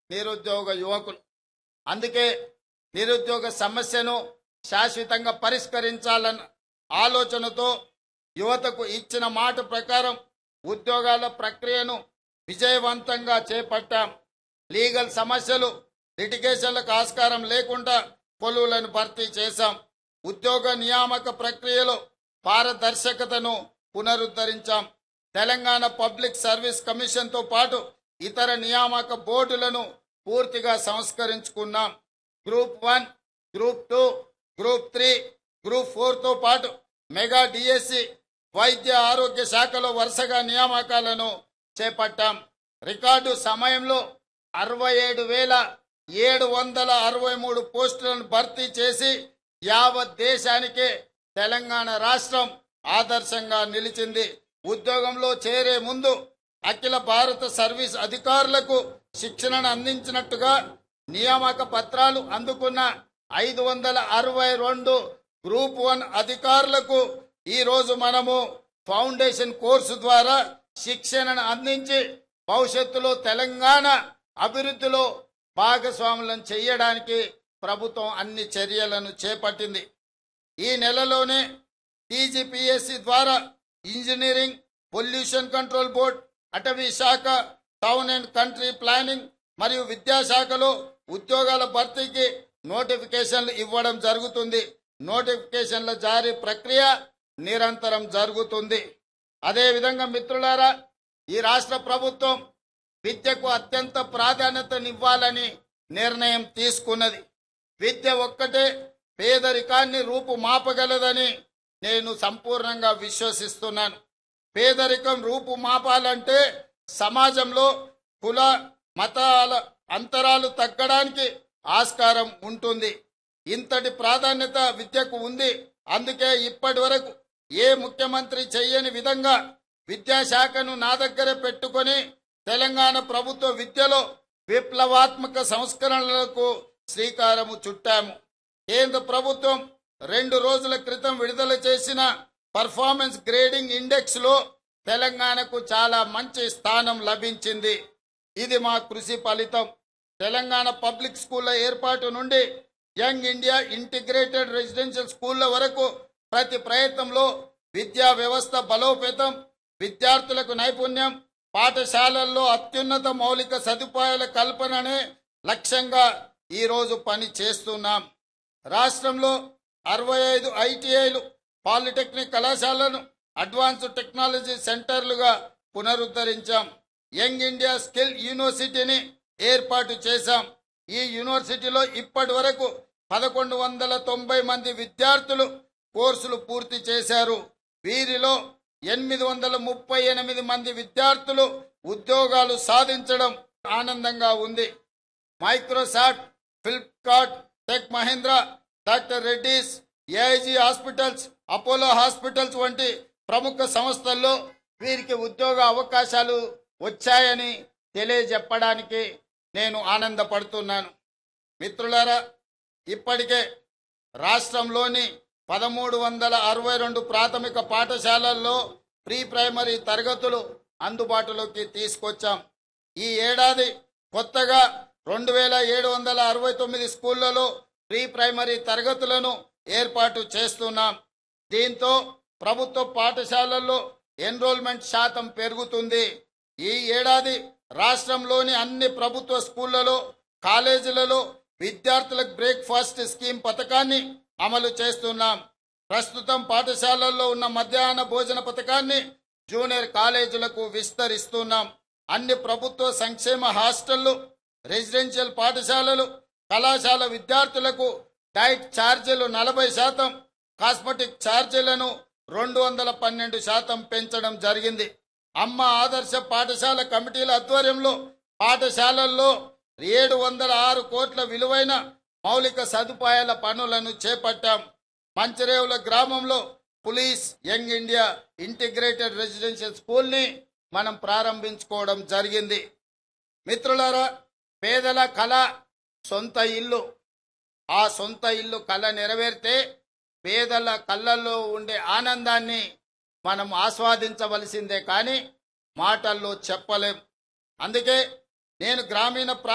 నిరుద్యోగ యువకులు అందుకే నిరుద్యోగ సమస్యను శాశ్వతంగా పరిష్కరించాలన్న ఆలోచనతో యువతకు ఇచ్చిన మాట ప్రకారం ఉద్యోగాల ప్రక్రియను విజయవంతంగా చేపట్టాం లీగల్ సమస్యలు లిటిగేషన్లకు ఆస్కారం లేకుండా కొలువులను భర్తీ చేశాం ఉద్యోగ నియామక ప్రక్రియలో పారదర్శకతను పునరుద్ధరించాం తెలంగాణ పబ్లిక్ సర్వీస్ కమిషన్తో పాటు ఇతర నియామక బోర్డులను పూర్తిగా సంస్కరించుకున్నాం group one group two group three group ఫోర్తో పాటు మెగా డిఎస్సి వైద్య ఆరోగ్య శాఖలో వరుసగా నియామకాలను చేపట్టాం రికార్డు సమయంలో అరవై ఏడు వేల ఏడు వందల అరవై మూడు పోస్టులను భర్తీ చేసి యావత్ దేశానికే తెలంగాణ రాష్ట్రం ఆదర్శంగా నిలిచింది ఉద్యోగంలో చేరే ముందు అఖిల భారత సర్వీస్ అధికారులకు శిక్షణను అందించినట్టుగా నియామక పత్రాలు అందుకున్న ఐదు వందల అరవై రెండు గ్రూప్ వన్ అధికారులకు ఈ రోజు మనము ఫౌండేషన్ కోర్సు ద్వారా శిక్షణను అందించి భవిష్యత్తులో తెలంగాణ అభివృద్ధిలో భాగస్వాములను చేయడానికి ప్రభుత్వం అన్ని చర్యలను చేపట్టింది ఈ నెలలోనే టీజీపీఎస్సీ ద్వారా ఇంజనీరింగ్ పొల్యూషన్ కంట్రోల్ బోర్డ్ అటవీ శాఖ టౌన్ అండ్ కంట్రీ ప్లానింగ్ మరియు విద్యాశాఖలో ఉద్యోగాల భర్తీకి నోటిఫికేషన్లు ఇవ్వడం జరుగుతుంది నోటిఫికేషన్ల జారీ ప్రక్రియ నిరంతరం జరుగుతుంది అదేవిధంగా మిత్రులారా ఈ రాష్ట్ర ప్రభుత్వం విద్యకు అత్యంత ప్రాధాన్యతనివ్వాలని నిర్ణయం తీసుకున్నది విద్య ఒక్కటే పేదరికాన్ని రూపుమాపగలదని నేను సంపూర్ణంగా విశ్వసిస్తున్నాను పేదరికం రూపుమాపాలంటే సమాజంలో కుల మతాల అంతరాలు తగ్గడానికి ఆస్కారం ఉంటుంది ఇంతటి ప్రాధాన్యత విద్యకు ఉంది అందుకే ఇప్పటి వరకు ఏ ముఖ్యమంత్రి చెయ్యని విధంగా విద్యాశాఖను నా దగ్గర పెట్టుకొని తెలంగాణ ప్రభుత్వ విద్యలో విప్లవాత్మక సంస్కరణలకు శ్రీకారము చుట్టాము కేంద్ర ప్రభుత్వం రెండు రోజుల క్రితం విడుదల చేసిన పర్ఫార్మెన్స్ గ్రేడింగ్ ఇండెక్స్ లో తెలంగాణకు చాలా మంచి స్థానం లభించింది ఇది మా కృషి ఫలితం తెలంగాణ పబ్లిక్ స్కూళ్ల ఏర్పాటు నుండి యంగ్ ఇండియా ఇంటిగ్రేటెడ్ రెసిడెన్షియల్ స్కూళ్ల వరకు ప్రతి ప్రయత్నంలో విద్యా వ్యవస్థ బలోపేతం విద్యార్థులకు నైపుణ్యం పాఠశాలల్లో అత్యున్నత మౌలిక సదుపాయాల కల్పననే లక్ష్యంగా ఈరోజు పని చేస్తున్నాం రాష్ట్రంలో అరవై ఐదు ఐటీఐలు పాలిటెక్నిక్ కళాశాలను అడ్వాన్స్డ్ టెక్నాలజీ సెంటర్లుగా పునరుద్ధరించాం యంగ్ ఇండియా స్కిల్ యూనివర్సిటీని ఏర్పాటు చేశాం ఈ యూనివర్సిటీలో ఇప్పటి వరకు పదకొండు వందల తొంభై మంది విద్యార్థులు కోర్సులు పూర్తి చేశారు వీరిలో ఎనిమిది వందల ముప్పై ఎనిమిది మంది విద్యార్థులు ఉద్యోగాలు సాధించడం ఆనందంగా ఉంది Microsoft Flipkart tech Mahindra doctor Reddy's AIG hospitals Apollo hospitals వంటి ప్రముఖ సంస్థల్లో వీరికి ఉద్యోగ అవకాశాలు వచ్చాయని తెలియజెప్పడానికి నేను ఆనందపడుతున్నాను మిత్రులారా ఇప్పటికే రాష్ట్రంలోని పదమూడు వందల అరవై రెండు ప్రాథమిక పాఠశాలల్లో ప్రీ ప్రైమరీ తరగతులు అందుబాటులోకి తీసుకొచ్చాం ఈ ఏడాది కొత్తగా రెండు వేల ఏడు వందల అరవై తొమ్మిది స్కూళ్లలో ప్రీ ప్రైమరీ తరగతులను ఏర్పాటు చేస్తున్నాం దీంతో ప్రభుత్వ పాఠశాలల్లో ఎన్రోల్మెంట్ శాతం పెరుగుతుంది ఈ ఏడాది రాష్ట్రంలోని అన్ని ప్రభుత్వ స్కూళ్లలో కాలేజీలలో విద్యార్థులకు బ్రేక్ఫాస్ట్ స్కీమ్ పథకాన్ని అమలు చేస్తున్నాం ప్రస్తుతం పాఠశాలల్లో ఉన్న మధ్యాహ్న భోజన పథకాన్ని జూనియర్ కాలేజీలకు విస్తరిస్తున్నాం అన్ని ప్రభుత్వ సంక్షేమ హాస్టళ్లు రెసిడెన్షియల్ పాఠశాలలు కళాశాల విద్యార్థులకు డైట్ ఛార్జీలు నలభై శాతం కాస్మెటిక్ ఛార్జీలను రెండు వందల పన్నెండు శాతం పెంచడం జరిగింది అమ్మ ఆదర్శ పాఠశాల కమిటీల ఆధ్వర్యంలో పాఠశాలల్లో ఏడు వందల ఆరు కోట్ల విలువైన మౌలిక సదుపాయాల పనులను చేపట్టాం మంచిరేవుల గ్రామంలో police young India integrated residential school ని మనం ప్రారంభించుకోవడం జరిగింది మిత్రులారా పేదల కళ సొంత ఇల్లు ఆ సొంత ఇల్లు కళ నెరవేరితే పేదల కళ్ళల్లో ఉండే ఆనందాన్ని మనం ఆస్వాదించవలసిందే కానీ మాటల్లో చెప్పలేం అందుకే నేను గ్రామీణ ప్రా